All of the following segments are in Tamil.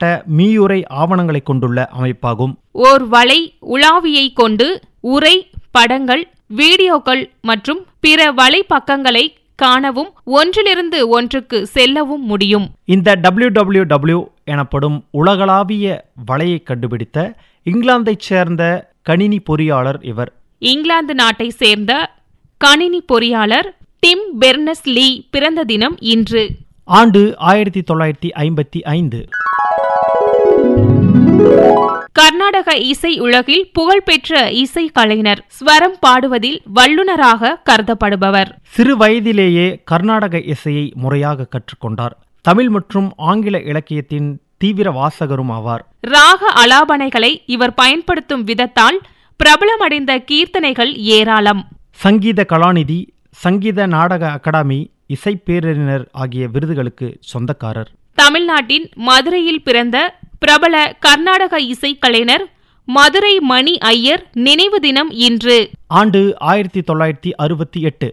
தயாரிக்கப்பட்ட மீயுரை ஆவணங்களை கொண்டுள்ள அமைப்பாகும் ஓர் வலை உலாவியை கொண்டு உரை படங்கள் வீடியோக்கள் மற்றும் பிற வலைப்பக்கங்களை காணவும் ஒன்றிலிருந்து ஒன்றுக்கு செல்லவும் முடியும் இந்த டபிள்யூ எனப்படும் உலகளாவிய வலையை கண்டுபிடித்த இங்கிலாந்தைச் சேர்ந்த கணினி பொறியாளர் இவர் இங்கிலாந்து நாட்டை சேர்ந்த கணினி பொறியாளர் டிம் பெர்னஸ் லீ பிறந்த தினம் இன்று ஆண்டு ஆயிரத்தி தொள்ளாயிரத்தி ஐம்பத்தி ஐந்து கர்நாடக இசை உலகில் புகழ்பெற்ற இசை கலைஞர் ஸ்வரம் பாடுவதில் வல்லுநராக கருதப்படுபவர் சிறு வயதிலேயே கர்நாடக இசையை முறையாக கற்றுக்கொண்டார் தமிழ் மற்றும் ஆங்கில இலக்கியத்தின் தீவிர வாசகரும் ஆவார் ராக அலாபனைகளை இவர் பயன்படுத்தும் விதத்தால் பிரபலமடைந்த கீர்த்தனைகள் ஏராளம் சங்கீத கலாநிதி சங்கீத நாடக அகாடமி இசை பேரறிஞர் ஆகிய விருதுகளுக்கு சொந்தக்காரர் தமிழ்நாட்டின் மதுரையில் பிறந்த பிரபல கர்நாடக இசைக்கலைஞர் மதுரை மணி ஐயர் நினைவு தினம் இன்று ஆண்டு ஆயிரத்தி தொள்ளாயிரத்தி அறுபத்தி எட்டு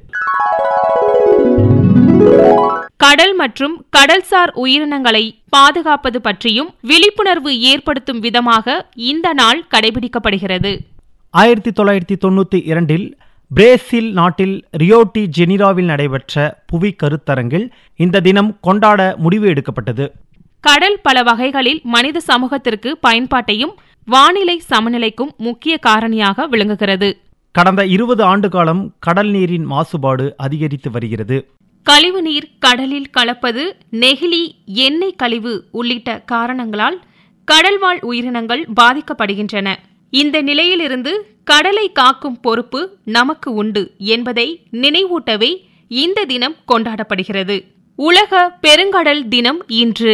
கடல் மற்றும் கடல்சார் உயிரினங்களை பாதுகாப்பது பற்றியும் விழிப்புணர்வு ஏற்படுத்தும் விதமாக இந்த நாள் கடைபிடிக்கப்படுகிறது ஆயிரத்தி தொள்ளாயிரத்தி தொண்ணூற்றி இரண்டில் பிரேசில் நாட்டில் ரியோட்டி ஜெனிராவில் நடைபெற்ற புவி கருத்தரங்கில் இந்த தினம் கொண்டாட முடிவு எடுக்கப்பட்டது கடல் பல வகைகளில் மனித சமூகத்திற்கு பயன்பாட்டையும் வானிலை சமநிலைக்கும் முக்கிய காரணியாக விளங்குகிறது கடந்த இருபது ஆண்டு காலம் கடல் நீரின் மாசுபாடு அதிகரித்து வருகிறது கழிவுநீர் கடலில் கலப்பது நெகிழி எண்ணெய் கழிவு உள்ளிட்ட காரணங்களால் கடல்வாழ் உயிரினங்கள் பாதிக்கப்படுகின்றன இந்த நிலையிலிருந்து கடலை காக்கும் பொறுப்பு நமக்கு உண்டு என்பதை நினைவூட்டவே இந்த தினம் கொண்டாடப்படுகிறது உலக பெருங்கடல் தினம் இன்று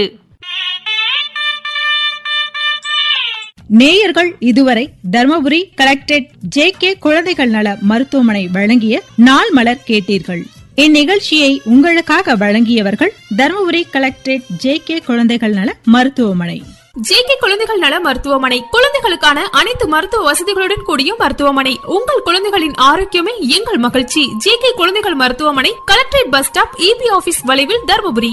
நேயர்கள் இதுவரை தர்மபுரி கலெக்டரேட் ஜே கே குழந்தைகள் நல மருத்துவமனை வழங்கிய நாள் மலர் கேட்டீர்கள் இந்நிகழ்ச்சியை உங்களுக்காக வழங்கியவர்கள் தர்மபுரி கலெக்டரேட் ஜே கே குழந்தைகள் நல மருத்துவமனை ஜேகே குழந்தைகள் நல மருத்துவமனை குழந்தைகளுக்கான அனைத்து மருத்துவ வசதிகளுடன் கூடிய மருத்துவமனை உங்கள் குழந்தைகளின் ஆரோக்கியமே எங்கள் மகிழ்ச்சி ஜேகே குழந்தைகள் மருத்துவமனை collectorate bus stop EB office வளைவில் தருமபுரி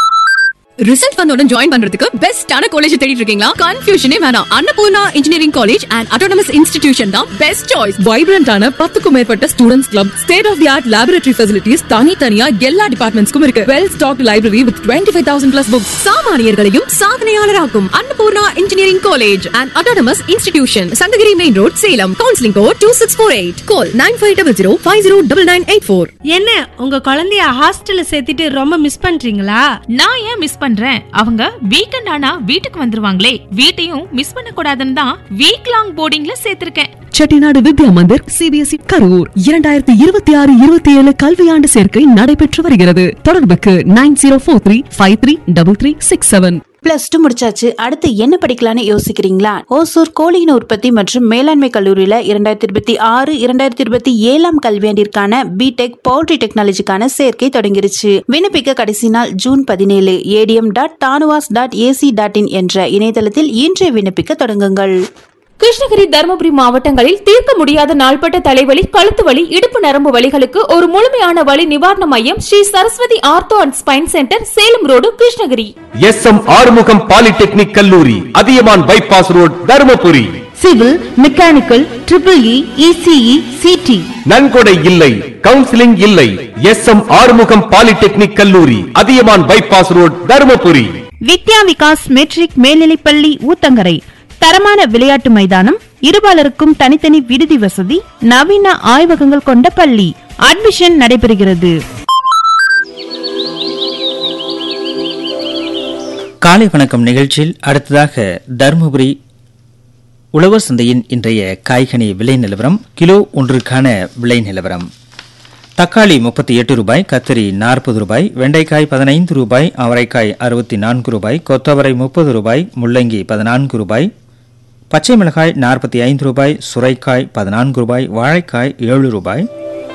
ரிசல்ட் வந்தோட ஜாயின் பண்றதுக்கு பெஸ்டான காலேஜ் தேடிட்டு இருக்கீங்களா கன்ஃபியூஷனே வேணாம் Annapoorna engineering college and autonomous institution தான் பெஸ்ட் சாய்ஸ் வைப்ரண்டான பத்துக்கும் மேற்பட்ட students club state of the art laboratory facilities தனித்தனியா எல்லா டிபார்ட்மெண்ட்ஸ்க்கும் இருக்கு well stock library with twenty five thousand plus books சாமானியர்களையும் சாதனையாளராக்கும் Annapoorna engineering college and autonomous institution Sankagiri main road Salem counselling code two six four eight call nine five double zero five zero double nine eight four என்ன உங்க குழந்தைய ஹாஸ்டல்ல சேர்த்துட்டு ரொம்ப மிஸ் பண்றீங்களா நான் ஏன் மிஸ் பண்றேன் அவங்க வீக்கெண்ட் ஆனா வீட்டுக்கு வந்துருவாங்களே வீட்டையும் மிஸ் பண்ண கூடாதுன்னு தான் வீக் லாங் போர்டிங்ல சேர்த்திருக்கேன் செட்டிநாடு வித்யா மந்திர் சிபிஎஸ்இ கரூர் இரண்டாயிரத்தி இருபத்தி ஆறு இருபத்தி ஏழு கல்வியாண்டு சேர்க்கை நடைபெற்று வருகிறது தொடர்புக்கு nine zero four three five three double three six seven plus two முடிச்சாச்சு அடுத்து என்ன படிக்கலாம்னு யோசிக்கிறீங்களா ஓசூர் கோழியின உற்பத்தி மற்றும் மேலாண்மை கல்லூரியில இரண்டாயிரத்தி இருபத்தி ஆறு இரண்டாயிரத்தி இருபத்தி ஏழாம் கல்வியாண்டிற்கான பிடெக் பவுல்ட்ரி டெக்னாலஜிக்கான சேர்க்கை தொடங்கிருச்சு விண்ணப்பிக்க கடைசி நாள் ஜூன் பதினேழு ATM dot TANUVAS dot AC dot in என்ற இணையதளத்தில் இன்றே விண்ணப்பிக்க தொடங்குங்கள் கிருஷ்ணகிரி தருமபுரி மாவட்டங்களில் தீர்க்க முடியாத நாள்பட்ட தலைவலி கழுத்து வலி இடுப்பு நரம்பு வலிகளுக்கு ஒரு முழுமையான வலி நிவாரண மையம் Sri Saraswathi ortho and spine centre Salem road Krishnagiri S M Arumugam polytechnic கல்லூரி Athiyaman bypass road Dharmapuri civil mechanical triple E ECE CT நன்கொடை இல்லை கவுன்சிலிங் இல்லை எஸ் எம் ஆறுமுகம் பாலிடெக்னிக் கல்லூரி Athiyaman bypass road Dharmapuri Vidya Vikas matric மேல்நிலைப்பள்ளி ஊத்தங்கரை தரமான விளையாட்டு மைதானம் இருபாலருக்கும் தனித்தனி விடுதி வசதி நவீன ஆய்வகங்கள் கொண்ட பள்ளி அட்மிஷன் நடைபெறுகிறது காலை வணக்கம் நிகழ்ச்சியில் அடுத்ததாக தருமபுரி உழவர் சந்தையின் இன்றைய காய்கனி விலை நிலவரம் கிலோ ஒன்றுக்கான விலை நிலவரம் தக்காளி முப்பத்தி எட்டு ரூபாய் கத்திரி நாற்பது ரூபாய் வெண்டைக்காய் பதினைந்து ரூபாய் அவரைக்காய் அறுபத்தி நான்கு ரூபாய் கொத்தவரை முப்பது ரூபாய் முள்ளங்கி பதினான்கு ரூபாய் பச்சை மிளகாய் நாற்பத்தி ஐந்து ரூபாய் சுரைக்காய் பதினான்கு ரூபாய் வாழைக்காய் ஏழு ரூபாய்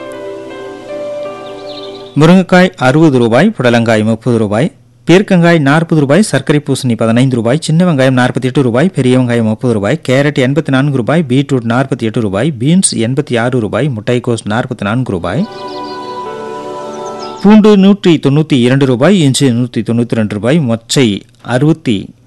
முருங்கைக்காய் அறுபது ரூபாய் புடலங்காய் முப்பது ரூபாய் பீர்க்கங்காய் நாற்பது ரூபாய் சர்க்கரை பூசணி பதினைந்து ரூபாய் சின்ன வெங்காயம் நாற்பத்தி எட்டு ரூபாய் பெரிய வெங்காயம் முப்பது ரூபாய் கேரட் எண்பத்தி நான்கு ரூபாய் பீட்ரூட் நாற்பத்தி எட்டு ரூபாய் பீன்ஸ் எண்பத்தி ஆறு ரூபாய் முட்டைக்கோஸ் நாற்பத்தி நான்கு ரூபாய் பூண்டு நூற்றி தொண்ணூற்றி இரண்டு ரூபாய் இஞ்சி நூற்றி தொண்ணூற்றி ரெண்டு ரூபாய் மொச்சை அறுபத்தி